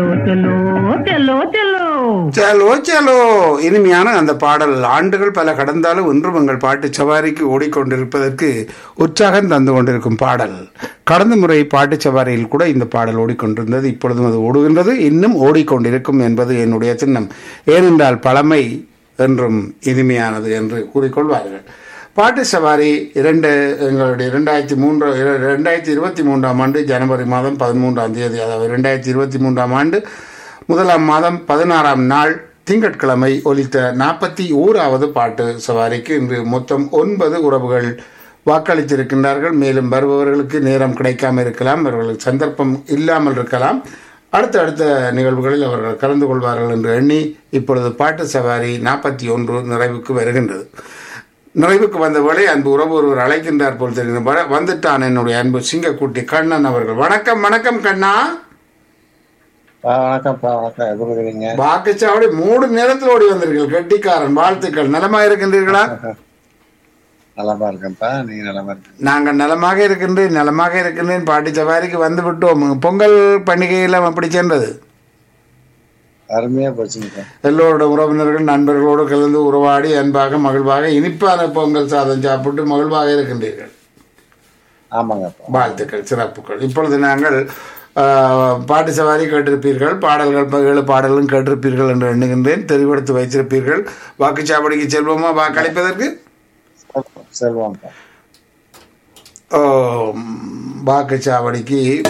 Cello செல்லோ செல்லோ செல்லோ சலோ சலோ இனிமையான அந்த பாடல் ஆண்டுகள் பல கடந்தாலும் இன்றும் எங்கள் பாட்டு சவாரிக்கு ஓடிக்கொண்டிருப்பதற்கு உற்சாகம் தந்து கொண்டிருக்கும் பாடல் கடந்த முறை பாட்டு சவாரியில் கூட இந்த பாடல் ஓடிக்கொண்டிருந்தது இப்பொழுதும் அது ஓடுகின்றது இன்னும் ஓடிக்கொண்டிருக்கும் என்பது என்னுடைய சின்னம் ஏனென்றால் பழமை என்றும் இனிமையானது என்று கூறிக்கொள்வார்கள் பாட்டு சவாரி இரண்டு எங்களுடைய இரண்டாயிரத்தி மூன்று இர- இரண்டாயிரத்தி இருபத்தி மூன்றாம் ஆண்டு ஜனவரி மாதம் பதிமூன்றாம் தேதி அதாவது இரண்டாயிரத்தி இருபத்தி மூன்றாம் ஆண்டு முதலாம் மாதம் பதினாறாம் நாள் திங்கட்கிழமை ஒலித்த நாற்பத்தி ஓராவது பாட்டு சவாரிக்கு இன்று மொத்தம் ஒன்பது உறவுகள் வாக்களித்திருக்கின்றார்கள் மேலும் வருபவர்களுக்கு நேரம் கிடைக்காமல் இருக்கலாம் அவர்களுக்கு சந்தர்ப்பம் இல்லாமல் இருக்கலாம் அடுத்த அடுத்த நிகழ்வுகளில் அவர்கள் கலந்து கொள்வார்கள் என்று எண்ணி இப்பொழுது பாட்டு சவாரி நாற்பத்தி ஒன்று நிறைவுக்கு வருகின்றது நிறைவுக்கு வந்த வேளை அன்பு உறவு ஒருவர் அழைக்கின்றார் போல் தெரிகிறது வர- வந்துட்டான் என்னுடைய அன்பு சிங்கக்குட்டி கண்ணன் அவர்கள் வணக்கம் வணக்கம் கண்ணா ஆ, வணக்கம்ப்பா வணக்கம் எப்படி இருக்கிறீங்க வாக்குச்சாவடி மூணு நேரத்தில் ஓடி வந்தீர்கள் கெட்டிக்காரன் வாழ்த்துக்கள் நலமா இருக்கின்றீர்களா நலமா இருக்கேன்ப்பா நீங்க நலமா இருக்கீங்க நாங்கள் நலமாக இருக்கின்றேன் நலமாக இருக்கின்றேன் பாட்டி சவாரிக்கு வந்து விட்டோம் பொங்கல் பண்டிகையெல்லாம் அப்படி சென்றது அருமையா போச்சுங்கப்பா எல்லோரோட உறவினர்கள் நண்பர்களோடு கலந்து உறவாடி அன்பாக மகிழ்வாக இனிப்பான பொங்கல் சாதம் சாப்பிட்டு மகிழ்வாக இருக்கின்றீர்கள் ஆமாங்கப்பா வாழ்த்துக்கள் சிறப்புகள் இப்பொழுது நாங்கள் ஆ, பாட்டு சவாரி கேட்டிருப்பீர்கள் பாடல்கள் ப- ஏழு பாடல்களும் கேட்டிருப்பீர்கள் என்று எண்ணுகின்றேன் தெரிவெடுத்து வைத்திருப்பீர்கள் வாக்குச்சாவடிக்கு செல்வோமா வாக்களிப்பதற்கு செல்வம்ப்பா ஓ, வாக்குச்சாவடிக்கு